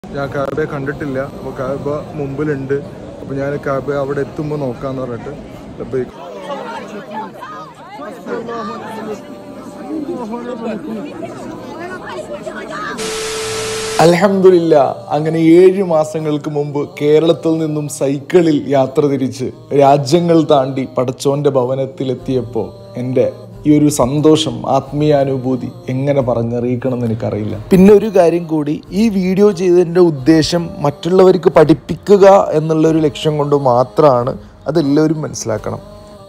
ഞാൻ കാബയെ കണ്ടിട്ടില്ല അപ്പോൾ കാബ മുമ്പിലുണ്ട് അപ്പോൾ ഞാൻ കാബ അവിടെ എത്തുമ്പോൾ നോക്കാന്ന് പറഞ്ഞിട്ട് ലബൈക്ക് അലഹമില്ല അങ്ങനെ ഏഴ് മാസങ്ങൾക്ക് മുമ്പ് കേരളത്തിൽ നിന്നും സൈക്കിളിൽ യാത്ര തിരിച്ച് രാജ്യങ്ങൾ താണ്ടി പടച്ചോന്റെ ഭവനത്തിലെത്തിയപ്പോൾ എൻ്റെ ഈ ഒരു സന്തോഷം ആത്മീയാനുഭൂതി എങ്ങനെ പറഞ്ഞറിയിക്കണം എന്ന് എനിക്കറിയില്ല പിന്നെ ഒരു കാര്യം കൂടി ഈ വീഡിയോ ചെയ്തതിൻ്റെ ഉദ്ദേശം മറ്റുള്ളവർക്ക് പഠിപ്പിക്കുക എന്നുള്ള ഒരു ലക്ഷ്യം കൊണ്ട് മാത്രമാണ് അതെല്ലാവരും മനസ്സിലാക്കണം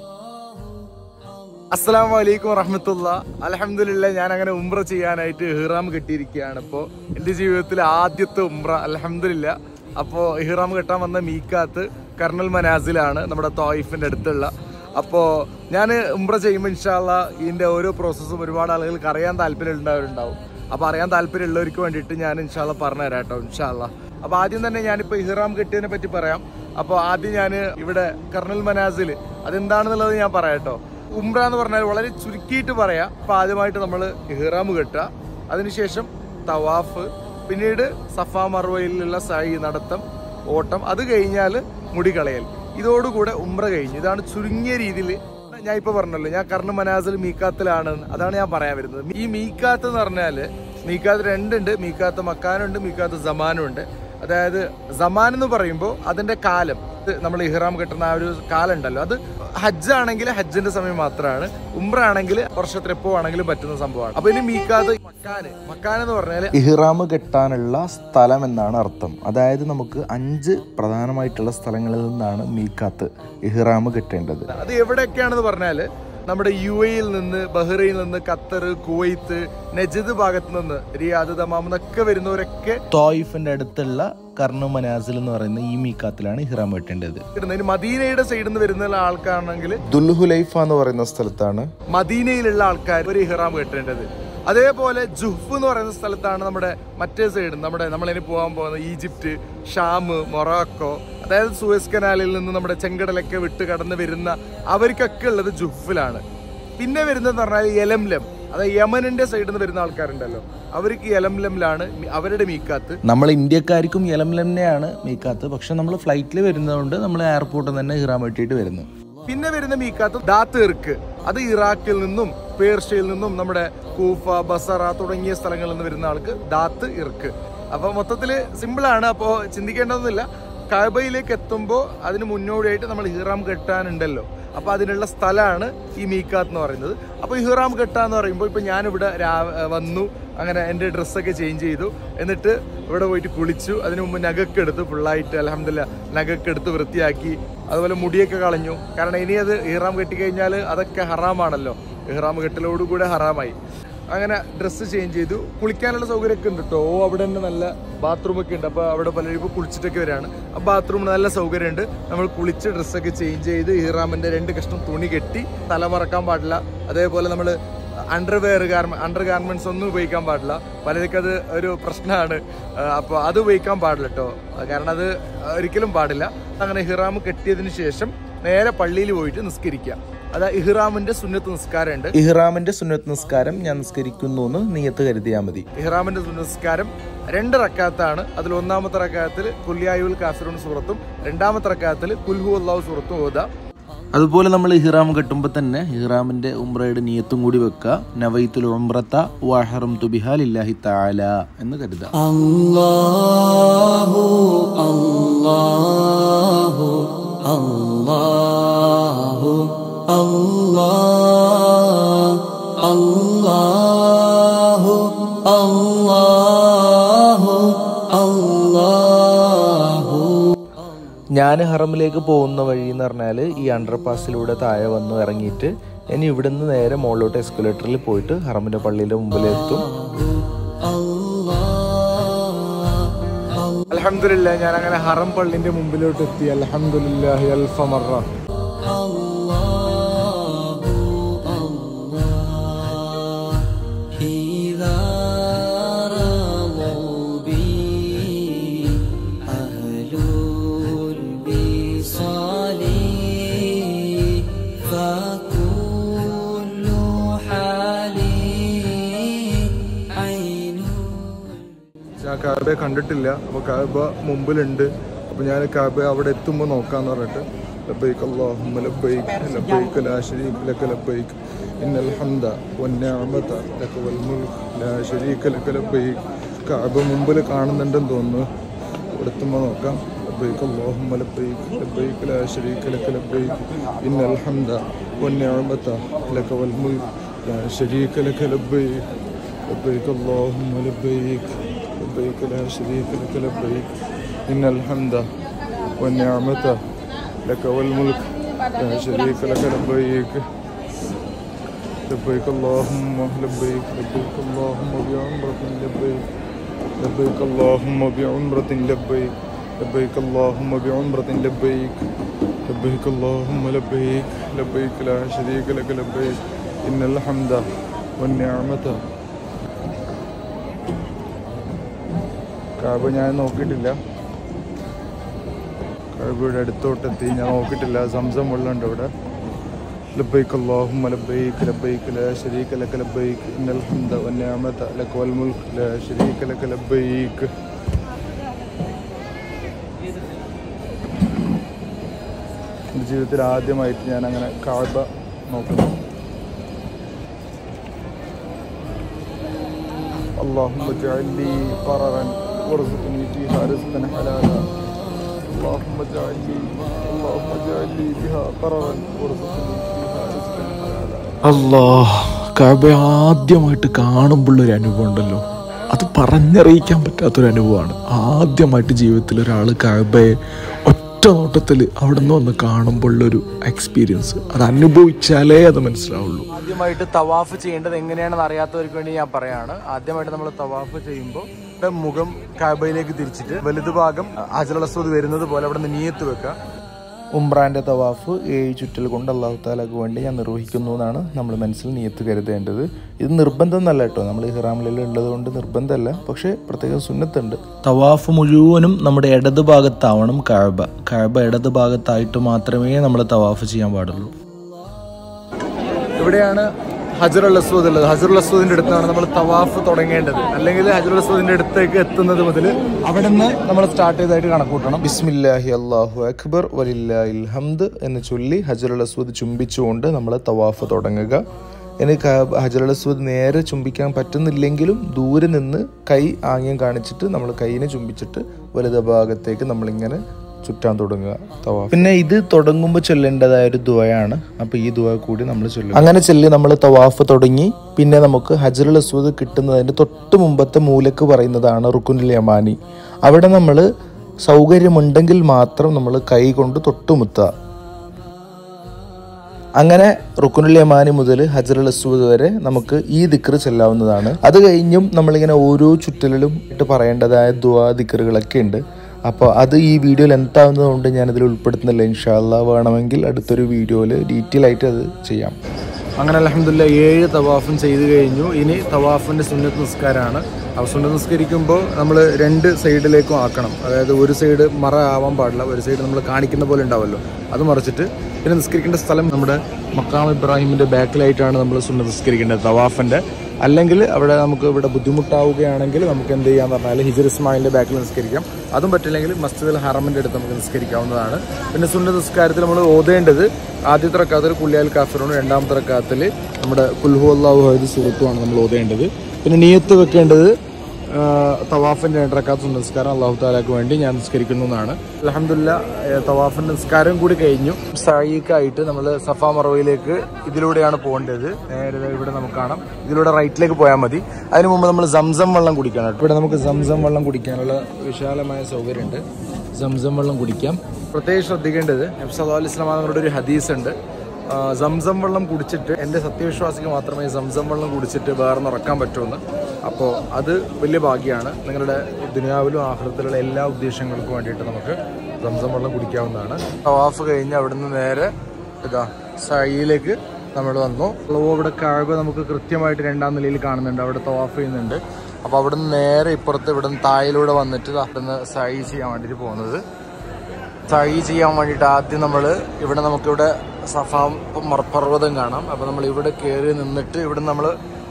അസ്സാം വലൈക്കും വറഹമത്തുള്ള അലഹമില്ല ഞാൻ അങ്ങനെ ഉംറ ചെയ്യാനായിട്ട് ഇഹ്റാം കെട്ടിയിരിക്കുകയാണ് ഇപ്പോൾ എൻ്റെ ജീവിതത്തിലെ ആദ്യത്തെ ഉംറ അലഹമില്ല അപ്പോൾ ഇഹ്റാം കെട്ടാൻ വന്ന മീക്കാത്ത് കർണൽ മനാസിലാണ് നമ്മുടെ തോയിഫിൻ്റെ അടുത്തുള്ള അപ്പോൾ ഞാൻ ഉംറ ചെയ്യുമ്പോൾ ഇൻഷാല്ല ഇതിൻ്റെ ഓരോ പ്രോസസ്സും ഒരുപാട് ആളുകൾക്ക് അറിയാൻ താല്പര്യം ഉണ്ടാവരുണ്ടാവും അപ്പോൾ അറിയാൻ താല്പര്യമുള്ളവർക്ക് വേണ്ടിയിട്ട് ഞാൻ ഇൻഷാല്ല പറഞ്ഞു തരാം കേട്ടോ ഇൻഷാല്ല അപ്പോൾ ആദ്യം തന്നെ ഞാനിപ്പോൾ ഇഹ്റാം കെട്ടിയതിനെ പറ്റി പറയാം അപ്പോൾ ആദ്യം ഞാൻ ഇവിടെ കർണൽ മനാസിൽ അതെന്താണെന്നുള്ളത് ഞാൻ പറയാം കേട്ടോ ഉംറ എന്ന് പറഞ്ഞാൽ വളരെ ചുരുക്കിയിട്ട് പറയാം അപ്പൊ ആദ്യമായിട്ട് നമ്മൾ ഇഹ്റാം കെട്ടുക അതിനുശേഷം തവാഫ് പിന്നീട് സഫ മറുവയിലുള്ള സായി നടത്തം ഓട്ടം അത് കഴിഞ്ഞാൽ മുടി കളയൽ ഇതോടുകൂടെ ഉംറ കഴിഞ്ഞു ഇതാണ് ചുരുങ്ങിയ രീതിയിൽ ഞാൻ ഇപ്പൊ പറഞ്ഞല്ലോ ഞാൻ കർണ മനാസിൽ മീക്കാത്തിലാണ് അതാണ് ഞാൻ പറയാൻ വരുന്നത് ഈ മീക്കാത്ത് എന്ന് പറഞ്ഞാല് മീക്കാത്ത് രണ്ടുണ്ട് മീക്കാത്ത് മക്കാനുണ്ട് മീക്കാത്ത് സമാനും ഉണ്ട് അതായത് സമാൻ എന്ന് പറയുമ്പോൾ അതിന്റെ കാലം നമ്മൾ ഇഹ്റാം കെട്ടുന്ന ആ ഒരു കാലം ഉണ്ടല്ലോ അത് ഹജ്ജ് ആണെങ്കിൽ ഹജ്ജിന്റെ സമയം മാത്രമാണ് ഉംറ ആണെങ്കിൽ വർഷത്തിൽ എപ്പോ ആണെങ്കിലും പറ്റുന്ന സംഭവമാണ് അപ്പൊ ഇനി മീക്കാത് മക്കാന് മക്കാൻ എന്ന് പറഞ്ഞാൽ ഇഹ്റാം കെട്ടാനുള്ള സ്ഥലം എന്നാണ് അർത്ഥം അതായത് നമുക്ക് അഞ്ച് പ്രധാനമായിട്ടുള്ള സ്ഥലങ്ങളിൽ നിന്നാണ് മീക്കാത്ത് ഇഹ്റാം കെട്ടേണ്ടത് അത് എവിടെയൊക്കെയാണെന്ന് പറഞ്ഞാല് നമ്മുടെ യു എയിൽ നിന്ന് ബഹ്റൈനിൽ നിന്ന് ഖത്തർ കുവൈത്ത് നജിദ് ഭാഗത്ത് നിന്ന് റിയാദ് ദമാം എന്നൊക്കെ വരുന്നവരൊക്കെ തോയിഫിന്റെ അടുത്തുള്ള കർണു മനാസിൽ എന്ന് പറയുന്ന ഈ മീക്കാത്തിലാണ് ഇഹ്റാം കെട്ടേണ്ടത് ഇടുന്നത്. ഇനി മദീനയുടെ സൈഡിൽ നിന്ന് വരുന്ന ആൾക്കാണെങ്കിൽ ദുൽഹുലൈഫ എന്ന് പറയുന്ന സ്ഥലത്താണ് മദീനയിലുള്ള ആൾക്കാർ ഒരു ഇഹ്റാം കെട്ടേണ്ടത് അതേപോലെ ജുഹ് എന്ന് പറയുന്ന സ്ഥലത്താണ് നമ്മുടെ മറ്റേ സൈഡ് നമ്മുടെ നമ്മളിനി പോകാൻ പോകുന്ന ഈജിപ്റ്റ് ഷാം മൊറോക്കോ അതായത് സൂയസ് കനാലിൽ നിന്ന് നമ്മുടെ ചെങ്കടലൊക്കെ വിട്ട് കടന്ന് വരുന്ന അവർക്കൊക്കെ ഉള്ളത് ജുഫിലാണ് പിന്നെ വരുന്നതെന്ന് പറഞ്ഞാൽ യലംലം അതായത് യമനിന്റെ സൈഡിൽ നിന്ന് വരുന്ന ആൾക്കാരുണ്ടല്ലോ അവർക്ക് യലംലമിലാണ് അവരുടെ മീക്കാത്ത് നമ്മൾ ഇന്ത്യക്കാർക്കും യലംലംനെയാണ് മീക്കാത്ത് പക്ഷെ നമ്മൾ ഫ്ലൈറ്റിൽ വരുന്നതുകൊണ്ട് നമ്മൾ എയർപോർട്ടിൽ തന്നെ ഇഹ്റാം കെട്ടിയിട്ട് വരുന്നു പിന്നെ വരുന്ന മീക്കാത്ത് ദാത്തേർക്ക് അത് ഇറാഖിൽ നിന്നും പേർഷ്യയിൽ നിന്നും നമ്മുടെ കൂഫ ബസറ തുടങ്ങിയ സ്ഥലങ്ങളിൽ നിന്ന് വരുന്ന ആൾക്ക് ദാത്ത് ഇർക്ക് അപ്പൊ മൊത്തത്തില് സിമ്പിൾ ആണ് അപ്പോ ചിന്തിക്കേണ്ടതൊന്നുമില്ല കഅബയിലേക്ക് എത്തുമ്പോൾ അതിന് മുന്നോടിയായിട്ട് നമ്മൾ ഇഹ്റാം കെട്ടാനുണ്ടല്ലോ അപ്പൊ അതിനുള്ള സ്ഥലമാണ് ഈ മീക്കാത്ത് എന്ന് പറയുന്നത് അപ്പൊ ഇഹ്റാം കെട്ടാന്ന് പറയുമ്പോൾ ഇപ്പൊ ഞാനിവിടെ രാ- വന്നു അങ്ങനെ എൻ്റെ ഡ്രസ്സൊക്കെ ചേഞ്ച് ചെയ്തു എന്നിട്ട് ഇവിടെ പോയിട്ട് കുളിച്ചു അതിന് മുമ്പ് നഗൊക്കെ എടുത്ത് ഫുള്ളായിട്ട് അലഹമില്ല നഗൊക്കെ എടുത്ത് വൃത്തിയാക്കി അതുപോലെ മുടിയൊക്കെ കളഞ്ഞു കാരണം ഇനി അത് ഇഹ്റാം കെട്ടിക്കഴിഞ്ഞാൽ അതൊക്കെ ഹറാമാണല്ലോ ഇഹ്റാം കെട്ടലോടുകൂടെ ഹറാമായി അങ്ങനെ ഡ്രസ്സ് ചേഞ്ച് ചെയ്തു കുളിക്കാനുള്ള സൗകര്യമൊക്കെ ഉണ്ട് കേട്ടോ ഓ അവിടെ തന്നെ നല്ല ബാത്റൂം ഒക്കെ ഉണ്ട് അപ്പോൾ അവിടെ പലരും ഇപ്പോൾ കുളിച്ചിട്ടൊക്കെ വരികയാണ് ആ ബാത്റൂമിന് നല്ല സൗകര്യമുണ്ട് നമ്മൾ കുളിച്ച് ഡ്രസ്സൊക്കെ ചേഞ്ച് ചെയ്ത് ഇഹ്റാമിൻ്റെ രണ്ട് കഷ്ണം തുണി കെട്ടി തല മറക്കാൻ പാടില്ല അതേപോലെ നമ്മൾ അണ്ടർവെയർ ഗാർമെ അണ്ടർ ഗാർമെന്റ്സ് ഒന്നും ഉപയോഗിക്കാൻ പാടില്ല പലർക്കും അത് ഒരു പ്രശ്നമാണ് അപ്പോൾ അത് ഉപയോഗിക്കാൻ പാടില്ല കേട്ടോ കാരണം അത് ഒരിക്കലും പാടില്ല അങ്ങനെ ഇഹ്റാം കെട്ടിയതിന് ശേഷം നേരെ പള്ളിയിൽ പോയിട്ട് നിസ്കരിക്കുക അതാ ഇഹ്റാമിന്റെ സുന്നത്ത് നിസ്കാരം ഉണ്ട് ഇഹ്റാമിന്റെ സുന്നത്ത് നിസ്കാരം ഞാൻ നിസ്കരിക്കുന്നു എന്ന് നീയത്ത് കരുതിയാൽ മതി ഇഹ്റാമിന്റെ സുന്നത്ത് നിസ്കാരം രണ്ട് റക്കാത്താണ് അതിൽ ഒന്നാമത്തെ റക്കാത്തിൽ കുല്യായുൽ കാഫിറുൻ സൂറത്തും രണ്ടാമത്തെ റക്കാത്തിൽ കുൽഹു അള്ളാഹു സൂറത്തും ഓതാ അതുപോലെ നമ്മൾ ഇഹ്റാം കെട്ടുമ്പോൾ തന്നെ ഇഹ്റാമിന്റെ ഉംറയുടെ നീയത്തും കൂടി വെക്കുക നവൈത്തുൽ ഉംറത്ത വഹറം തുബിഹാലില്ലാഹി താല എന്ന് കരുതുക الله الله الله الله الله الله الله ഞാൻ ഹറമിലേക്ക് പോകുന്ന വഴി എന്ന് പറഞ്ഞാൽ ഈ അണ്ടർ പാസിലൂടെ താഴെ വന്ന് ഇറങ്ങിയിട്ട് ഇനി ഇവിടുന്ന് നേരെ മുകളിലോട്ട് എസ്കുലേറ്ററിൽ പോയിട്ട് ഹറമിന്റെ പള്ളിയുടെ മുമ്പിലെത്തും അലഹമില്ല ഞാൻ അങ്ങനെ ഹറം പള്ളിന്റെ മുമ്പിലോട്ട് എത്തി അലഹമില്ലാഹി അൽഫമറ إذا رموا بي أهل الوصال فكل حالي عين ഞാൻ കാബ കബയെ കണ്ടിട്ടില്ല അപ്പോൾ കബ മുമ്പിലുണ്ട് അപ്പോൾ ഞാൻ കബ അവിടെ എത്തുമ്പോൾ നോക്കാന്ന് പറഞ്ഞിട്ട് ലബൈക്ക് അല്ലാഹുമ്മ ലബൈക്ക് ലബൈക്ക് ലാ ശരീക ലക ലബൈക്ക് ഇന്നൽ ഹംദ വന്നിഅമത ലക വൽ മുൽക്ക് ലാ ശരീക ലക ലബൈക്ക് കബ മുമ്പിൽ കാണുന്നുണ്ടെന്ന് തോന്നുന്നു അവിടെ എത്തുമ്പോൾ നോക്കാം لبيك اللهم لبيك لبيك لا شريك لك لبيك إن الحمد والنعمة لك والملك لا شريك لك لبيك لبيك اللهم لبيك لبيك لا شريك لك لبيك إن الحمد والنعمة لك والملك لا شريك لك لبيك لبيك اللهم لبيك لبيك اللهم بعمرة لبيك لبيك اللهم بعمرة لبيك لبيك اللهم بعمرة لبيك لبيك اللهم لبيك لبيك لا شريك لك لبيك إن الحمد والنعمة കാബ് ഞാൻ നോക്കിയിട്ടില്ല കാബയുടെ അടുത്തോട്ടെത്തി ഞാൻ നോക്കിയിട്ടില്ല സംസം വെള്ളമുണ്ട് ഇവിടെ لبيك اللهم لبيك لبيك لا شريك لك لبيك إن الحمد والنعمة لك والملك لا شريك لك لبيك എൻ്റെ ജീവിതത്തിൽ ആദ്യമായിട്ട് ഞാൻ അങ്ങനെ കാഴ്ബ നോക്കുന്നു اللهم اجعل لي قررا وارزقني فيها رزقا حلالا اللهم اجعل لي اللهم اجعل لي بها قررا وارزقني فيها رزقا حلالا അല്ലാ കഅബ ആദ്യമായിട്ട് കാണുമ്പോഴുള്ളൊരു അനുഭവം ഉണ്ടല്ലോ അത് പറഞ്ഞറിയിക്കാൻ പറ്റാത്തൊരു അനുഭവമാണ് ആദ്യമായിട്ട് ജീവിതത്തിൽ ഒരാൾ കഅബയെ ഒറ്റ നോട്ടത്തിൽ അവിടെ നിന്ന് വന്ന് കാണുമ്പോഴുള്ളൊരു എക്സ്പീരിയൻസ് അത് അനുഭവിച്ചാലേ അത് മനസ്സിലാവുള്ളൂ ആദ്യമായിട്ട് തവാഫ് ചെയ്യേണ്ടത് എങ്ങനെയാണെന്ന് അറിയാത്തവർക്ക് വേണ്ടി ഞാൻ പറയാണ് ആദ്യമായിട്ട് നമ്മൾ തവാഫ് ചെയ്യുമ്പോൾ ഇവിടെ മുഖം കാബയിലേക്ക് തിരിച്ചിട്ട് വലുത് ഭാഗം അജലസ്വത് വരുന്നത് പോലെ അവിടെ നിന്ന് നീയത്ത് വെക്കുക ഉംറാന്റെ തവാഫ് ഏഴ് ചുറ്റൽ കൊണ്ട് അള്ളാഹു താലാക്ക് വേണ്ടി ഞാൻ നിർവഹിക്കുന്നു എന്നാണ് നമ്മൾ മനസ്സിൽ നിയത്ത് കരുതേണ്ടത് ഇത് നിർബന്ധം എന്നല്ല കേട്ടോ നമ്മൾ ഇഹ്റാമിൽ ഉള്ളത് കൊണ്ട് നിർബന്ധമല്ല പക്ഷേ പ്രത്യേകം സുന്നത്തുണ്ട് തവാഫ് മുഴുവനും നമ്മുടെ ഇടത് ഭാഗത്താവണം കഅബ കഅബ ഇടത് ഭാഗത്തായിട്ട് മാത്രമേ നമ്മൾ തവാഫ് ചെയ്യാൻ പാടുള്ളൂ ഇവിടെയാണ് ഹജറുൽ അസ്വദ് ഉള്ളത് ഹജറുൽ അസ്വദിന്റെ അടുത്താണ് നമ്മൾ തവാഫ് തുടങ്ങേണ്ടത് അല്ലെങ്കിൽ ഹജറുൽ അസ്വദിന്റെ അടുത്തേക്ക് എത്തുന്നത് മുതൽ അവിടെ നിന്ന് നമ്മൾ സ്റ്റാർട്ട് ചെയ്തായിട്ട് കണക്കൂട്ടണം ബിസ്മില്ലാഹി അള്ളാഹു അക്ബർ വലില്ലാഹിൽ ഹംദ് എന്ന് ചൊല്ലി ഹജറുൽ അസ്വദ് ചുംബിച്ചുകൊണ്ട് നമ്മൾ തവാഫ് തുടങ്ങുക ഇനി ക- ഹജറുൽ അസ്വദ് നേരെ ചുംബിക്കാൻ പറ്റുന്നില്ലെങ്കിലും ദൂരെ നിന്ന് കൈ ആംഗ്യം കാണിച്ചിട്ട് നമ്മൾ കൈയിനെ ചുംബിച്ചിട്ട് വലുത ഭാഗത്തേക്ക് നമ്മളിങ്ങനെ ചുറ്റാൻ തുടങ്ങുക തവാഫ് പിന്നെ ഇത് തുടങ്ങുമ്പോൾ ചൊല്ലേണ്ടതായ ഒരു ദുവയാണ് അപ്പൊ ഈ ദുവ കൂടി നമ്മൾ ചൊല്ലും അങ്ങനെ ചൊല്ലി നമ്മൾ തവാഫ് തുടങ്ങി പിന്നെ നമുക്ക് ഹജറുൽ അസ്വദ് കിട്ടുന്നതിന്റെ തൊട്ട് മുമ്പത്തെ മൂലക്ക് പറയുന്നതാണ് റുക്കുനുൽ യമാനി അവിടെ നമ്മൾ സൗകര്യമുണ്ടെങ്കിൽ മാത്രം നമ്മൾ കൈ കൊണ്ട് തൊട്ടുമുത്തുക അങ്ങനെ റുക്കുനുൽ യമാനി മുതൽ ഹജറുൽ അസ്വദ് വരെ നമുക്ക് ഈ ദിക്ർ ചെല്ലാവുന്നതാണ് അത് കഴിഞ്ഞും നമ്മളിങ്ങനെ ഓരോ ചുറ്റലിലും ഇട്ട് പറയേണ്ടതായ ദുവാ ദിക്റുകളൊക്കെ ഉണ്ട് അപ്പോൾ അത് ഈ വീഡിയോ ലെങ്ത് ആവുന്നതുകൊണ്ട് ഞാനതിൽ ഉൾപ്പെടുത്തുന്നില്ല ഇൻഷാല്ല വേണമെങ്കിൽ അടുത്തൊരു വീഡിയോയിൽ ഡീറ്റെയിൽ ആയിട്ട് അത് ചെയ്യാം അങ്ങനെ അലഹമില്ല ഏഴ് തവാഫും ചെയ്തു കഴിഞ്ഞു ഇനി തവാഫിന്റെ സുന്നത്ത് നിസ്കാരമാണ് അപ്പോൾ സുന്നത്ത് നിസ്കരിക്കുമ്പോൾ നമ്മൾ രണ്ട് സൈഡിലേക്കും ആക്കണം അതായത് ഒരു സൈഡ് മറ ആവാൻ പാടില്ല ഒരു സൈഡ് നമ്മൾ കാണിക്കുന്ന പോലെ ഉണ്ടാവുമല്ലോ അത് മറിച്ചിട്ട് പിന്നെ നിസ്കരിക്കേണ്ട സ്ഥലം നമ്മുടെ മക്കാം ഇബ്രാഹിമിന്റെ ബാക്കിലായിട്ടാണ് നമ്മൾ സുന്നത്ത് നിസ്കരിക്കേണ്ടത് തവാഫിന്റെ അല്ലെങ്കിൽ അവിടെ നമുക്ക് ഇവിടെ ബുദ്ധിമുട്ടാവുകയാണെങ്കിൽ നമുക്ക് എന്ത് ചെയ്യാന്ന് പറഞ്ഞാൽ ഹിജർ ഇസ്മായിലിന്റെ ബാക്കിൽ നിസ്കരിക്കാം അതും പറ്റില്ലെങ്കിൽ മസ്ജിദുൽ ഹറമിന്റെ അടുത്ത് നമുക്ക് നിസ്കരിക്കാവുന്നതാണ് പിന്നെ സുന്നത്ത് നിസ്കാരത്തിൽ നമ്മൾ ഓതേണ്ടത് ആദ്യത്തെ റക്കാത്തിൽ കുല്യാൽ കാഫിറോണ് രണ്ടാമത്തെ റക്കാത്തിൽ നമ്മുടെ കുൽഹു അള്ളാഹു ഹൈദ് സുഹൃത്തുമാണ് നമ്മൾ ഓതേണ്ടത് പിന്നെ നീയത്ത് വെക്കേണ്ടത് ആ, തവാഫിന്റെ രണ്ട് റക്കാത്ത് സുന്നത്ത് നിസ്കാരം അള്ളാഹു താലാക്ക് വേണ്ടി ഞാൻ നിസ്കരിക്കുന്നു എന്നാണ് അലഹമില്ല തവാഫിന്റെ നിസ്കാരം കൂടി കഴിഞ്ഞു സായിക്കായിട്ട് നമ്മൾ സഫ മറവയിലേക്ക് ഇതിലൂടെയാണ് പോകേണ്ടത് നേരെ ദേ ഇവിടെ നമുക്ക് കാണാം ഇതിലൂടെ റൈറ്റിലേക്ക് പോയാൽ മതി അതിന് മുമ്പ് നമ്മൾ സംസം വെള്ളം കുടിക്കണം കേട്ടോ. ഇവിടെ നമുക്ക് സംസം വെള്ളം കുടിക്കാനുള്ള വിശാലമായ സൗകര്യമുണ്ട് സംസം വെള്ളം കുടിക്കാം പ്രത്യേകം ശ്രദ്ധിക്കേണ്ടത് നബ്സല്ലാ അലൈഹി സ്വലാം തങ്ങളുടെ ഒരു ഹദീസ് ഉണ്ട് ആ, സംസം വെള്ളം കുടിച്ചിട്ട് എൻ്റെ സത്യവിശ്വാസിക്ക് മാത്രമേ സംസം വെള്ളം കുടിച്ചിട്ട് വേറെ നിറക്കാൻ പറ്റുമെന്ന് അപ്പോൾ അത് വലിയ ഭാഗ്യമാണ് നിങ്ങളുടെ ദുനിയാവിലും ആഹൃത്തിലുള്ള എല്ലാ ഉദ്ദേശങ്ങൾക്കും വേണ്ടിയിട്ട് നമുക്ക് സംസം വെള്ളം കുടിക്കാവുന്നതാണ് തവാഫ് കഴിഞ്ഞ് അവിടുന്ന് നേരെ ഇതാ സഴിയിലേക്ക് നമ്മൾ വന്നു അപ്പോൾ ഇവിടെ കാഴ്വ നമുക്ക് കൃത്യമായിട്ട് രണ്ടാം നിലയിൽ കാണുന്നുണ്ട് അവിടെ തവാഫ് ചെയ്യുന്നുണ്ട് അപ്പോൾ അവിടുന്ന് നേരെ ഇപ്പുറത്ത് ഇവിടുന്ന് തായിലൂടെ വന്നിട്ട് ദാ അവിടുന്ന് സഴി ചെയ്യാൻ വേണ്ടിയിട്ട് പോകുന്നത് സഴി ചെയ്യാൻ വേണ്ടിയിട്ട് ആദ്യം നമ്മൾ ഇവിടെ നമുക്കിവിടെ സഫാ മർ- പർവ്വതം കാണാം അപ്പോൾ നമ്മൾ ഇവിടെ കയറി നിന്നിട്ട് ഇവിടെ നമ്മൾ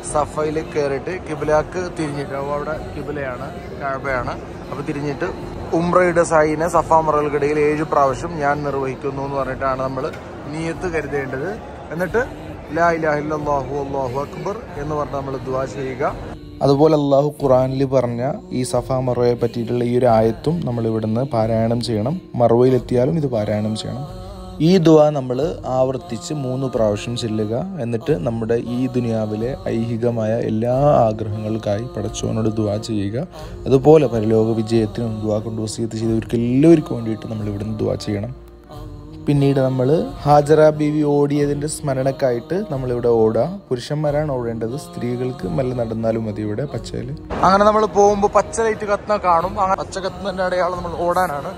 സഫയിൽ കയറിയിട്ട് കിബിലാക്ക് തിരിഞ്ഞിട്ട് അപ്പോൾ അവിടെ കിബിലയാണ് കാബയാണ് അപ്പോൾ തിരിഞ്ഞിട്ട് ഉംറയുടെ സായിനെ സഫ മറകൾക്കിടയിൽ ഏഴ് പ്രാവശ്യം ഞാൻ നിർവഹിക്കുന്നു എന്ന് പറഞ്ഞിട്ടാണ് നമ്മൾ നീയത്ത് കരുതേണ്ടത് എന്നിട്ട് ലാ ഇലാഹ ഇല്ലല്ലാഹു അല്ലാഹു അക്ബർ എന്ന് പറഞ്ഞ് നമ്മൾ ദുആ ചെയ്യുക അതുപോലെ അള്ളാഹു ഖുറാനിൽ പറഞ്ഞ ഈ സഫ മറവയെ പറ്റിയിട്ടുള്ള ഈ ഒരു ആയത്തും നമ്മൾ ഇവിടുന്ന് പാരായണം ചെയ്യണം മറവയിലെത്തിയാലും ഇത് പാരായണം ചെയ്യണം ഈ ദുവ നമ്മൾ ആവർത്തിച്ച് മൂന്ന് പ്രാവശ്യം ചെല്ലുക എന്നിട്ട് നമ്മുടെ ഈ ദുനിയാവിലെ ഐഹികമായ എല്ലാ ആഗ്രഹങ്ങൾക്കായി പടച്ചവനോട് ദുവ ചെയ്യുക അതുപോലെ പരലോക വിജയത്തിനും ദുവ കൊണ്ട് വസീത്ത് ചെയ്തവർക്ക് എല്ലാവർക്കും വേണ്ടിയിട്ട് നമ്മൾ ഇവിടുന്ന് ദുവ ചെയ്യണം പിന്നീട് നമ്മൾ ഹാജറ ബീവി ഓടിയതിൻ്റെ സ്മരണക്കായിട്ട് നമ്മളിവിടെ ഓടുക പുരുഷന്മാരാണ് ഓടേണ്ടത് സ്ത്രീകൾക്ക് മെല്ലെ നടന്നാലും മതി ഇവിടെ പച്ചയിൽ അങ്ങനെ നമ്മൾ പോകുമ്പോൾ പച്ച ലൈറ്റ് കത്തുന്ന കാണും അങ്ങനെ പച്ച കത്തുന്നതിന്റെ അടയാളം നമ്മൾ ഓടാനാണ്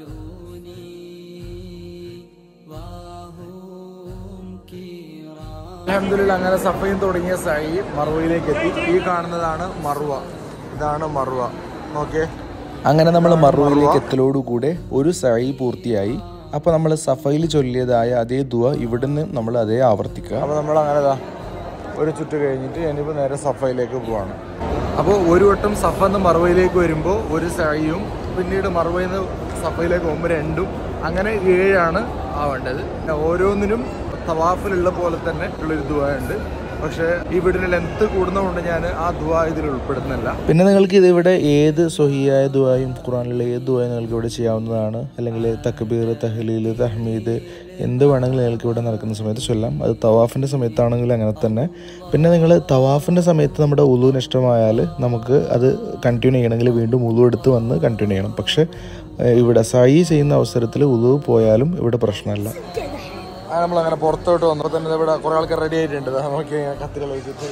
അലഹമില്ല അങ്ങനെ സഫയും തുടങ്ങിയ സായി മറുവയിലേക്ക് എത്തി ഈ കാണുന്നതാണ് മറുവ ഇതാണ് മറുവ നോക്കിയേ അങ്ങനെ നമ്മൾ മറുവയിലേക്ക് എത്തലോടുകൂടെ ഒരു സഴി പൂർത്തിയായി അപ്പോൾ നമ്മൾ സഫയിൽ ചൊല്ലിയതായ അതേ ദുവ ഇവിടുന്ന് നമ്മൾ അതേ ആവർത്തിക്കുക അപ്പോൾ നമ്മൾ അങ്ങനെ ദാ ഒരു ചുറ്റ് കഴിഞ്ഞിട്ട് ഞാനിപ്പോൾ നേരെ സഫയിലേക്ക് പോവാണ് അപ്പോൾ ഒരു വട്ടം സഫ എന്ന് മറുവയിലേക്ക് വരുമ്പോൾ ഒരു സായിയും പിന്നീട് മറുവയിൽ നിന്ന് സഫയിലേക്ക് പോകുമ്പോൾ രണ്ടും അങ്ങനെ ഏഴാണ് ആവേണ്ടത് ഓരോന്നിനും തവാഫിലുള്ള പോലെ തന്നെ ഉള്ളൊരു ദുവ ഉണ്ട് പക്ഷേ ഈ വീടിന് ലെങ്ത് കൂടുന്നതുകൊണ്ട് ഞാൻ ആ ദുവ ഇതിൽ ഉൾപ്പെടുന്നില്ല പിന്നെ നിങ്ങൾക്ക് ഇതിവിടെ ഏത് സ്വഹിയായ ദുവായും ഖുറാനിലെ ഏത് ദുവായും നിങ്ങൾക്ക് ഇവിടെ ചെയ്യാവുന്നതാണ് അല്ലെങ്കിൽ തക്ബീർ തഹ്ലീൽ തഹ്മീദ് എന്ത് വേണമെങ്കിലും നിങ്ങൾക്ക് ഇവിടെ നടക്കുന്ന സമയത്ത് ചൊല്ലാം അത് തവാഫിൻ്റെ സമയത്താണെങ്കിൽ അങ്ങനെ തന്നെ പിന്നെ നിങ്ങൾ തവാഫിൻ്റെ സമയത്ത് നമ്മുടെ ഉളു നഷ്ടമായാൽ നമുക്ക് അത് കണ്ടിന്യൂ ചെയ്യണമെങ്കിൽ വീണ്ടും ഉളു എടുത്ത് വന്ന് കണ്ടിന്യൂ ചെയ്യണം പക്ഷേ ഏഹ്, ഇവിടെ സൈ ചെയ്യുന്ന അവസരത്തിൽ ഉളു പോയാലും ഇവിടെ പ്രശ്നമല്ല നമ്മൾ അങ്ങനെ പുറത്തോട്ട് വന്നപ്പോൾ തന്നെ ഇവിടെ കുറെ ആൾക്കാർ റെഡി ആയിട്ടുണ്ട് ദാ നോക്കി കത്തികൾ വെച്ചിട്ട്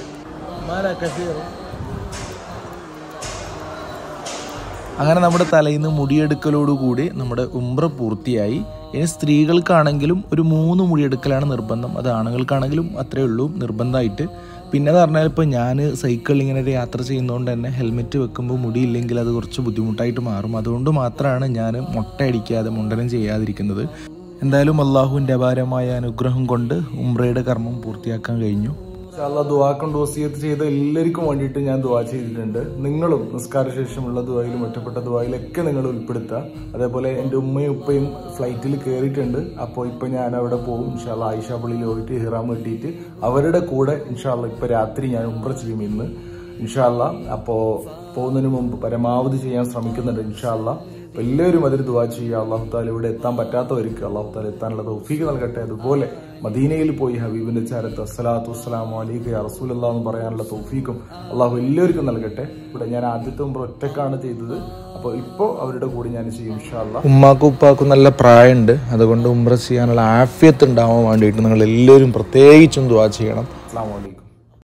അങ്ങനെ നമ്മുടെ തലയിൽ നിന്ന് മുടിയെടുക്കലോടുകൂടി നമ്മുടെ ഉംറ പൂർത്തിയായി ഇനി സ്ത്രീകൾക്കാണെങ്കിലും ഒരു മൂന്ന് മുടിയെടുക്കലാണ് നിർബന്ധം അത് ആണുങ്ങൾക്കാണെങ്കിലും അത്രേ ഉള്ളൂ നിർബന്ധമായിട്ട് പിന്നെ എന്ന് പറഞ്ഞാൽ ഇപ്പോൾ ഞാൻ സൈക്കിളിൽ ഇങ്ങനെ ഒരു യാത്ര ചെയ്യുന്നതുകൊണ്ട് തന്നെ ഹെൽമെറ്റ് വെക്കുമ്പോൾ മുടിയില്ലെങ്കിൽ അത് കുറച്ച് ബുദ്ധിമുട്ടായിട്ട് മാറും അതുകൊണ്ട് മാത്രമാണ് ഞാൻ മുട്ടയടിക്കാതെ മുണ്ടനം ചെയ്യാതിരിക്കുന്നത് എന്തായാലും അള്ളാഹുവിൻ്റെ അപാരമായ അനുഗ്രഹം കൊണ്ട് ഉംറയുടെ കർമ്മം പൂർത്തിയാക്കാൻ കഴിഞ്ഞു അല്ല ദുവാക്കൊണ്ട് വസീയത്ത് ചെയ്ത എല്ലാവർക്കും വേണ്ടിയിട്ട് ഞാൻ ദുവാ ചെയ്തിട്ടുണ്ട് നിങ്ങളും നിസ്കാര ശേഷമുള്ള ദുവായിലും ഒറ്റപ്പെട്ട ദുവായിലൊക്കെ നിങ്ങൾ ഉൾപ്പെടുത്തുക അതേപോലെ എൻ്റെ ഉമ്മയും ഉപ്പയും ഫ്ലൈറ്റിൽ കയറിയിട്ടുണ്ട് അപ്പോൾ ഇപ്പോൾ ഞാൻ അവിടെ പോകും ഇൻഷാല്ല ആയിഷ പള്ളിയിൽ പോയിട്ട് ഹിറാം കെട്ടിയിട്ട് അവരുടെ കൂടെ ഇൻഷാല്ല ഇപ്പോൾ രാത്രി ഞാൻ ഉംറ ചെയ്യും ഇന്ന് ഇൻഷാല്ല അപ്പോൾ പോകുന്നതിന് മുമ്പ് പരമാവധി ചെയ്യാൻ ശ്രമിക്കുന്നുണ്ട് ഇൻഷാല്ല അപ്പോൾ എല്ലാവരും അതിൽ ദുവാ ചെയ്യുക അള്ളാഹു താല ഇവിടെ എത്താൻ പറ്റാത്തവർക്ക് അള്ളാഹു താല എത്താനുള്ള തൗഫീഖ് നൽകട്ടെ അതുപോലെ മദീനയിൽ പോയി ഹബീബിന്റെ ചാരത്ത് അസ്സലാത്തു വസ്സലാമു അലൈക്ക് യാ റസൂലല്ലാ എന്ന് പറയാനുള്ള തൗഫീഖും അള്ളാഹു എല്ലാവർക്കും നൽകട്ടെ ഇവിടെ ഞാൻ ആദ്യത്തെ മുമ്പ് ഒറ്റക്കാണ് ചെയ്തത് അപ്പോൾ ഇപ്പോൾ അവരുടെ കൂടെ ഞാൻ ചെയ്യും ഇൻഷാല്ല ഉമ്മാക്കും ഉപ്പാക്കും നല്ല പ്രായമുണ്ട് അതുകൊണ്ട് ഉംറ ചെയ്യാനുള്ള ആഫിയത്ത് ഉണ്ടാവാൻ വേണ്ടിയിട്ട് നിങ്ങൾ എല്ലാവരും പ്രത്യേകിച്ചും ദുവാ ചെയ്യണം അസ്സാം വലൈക്കും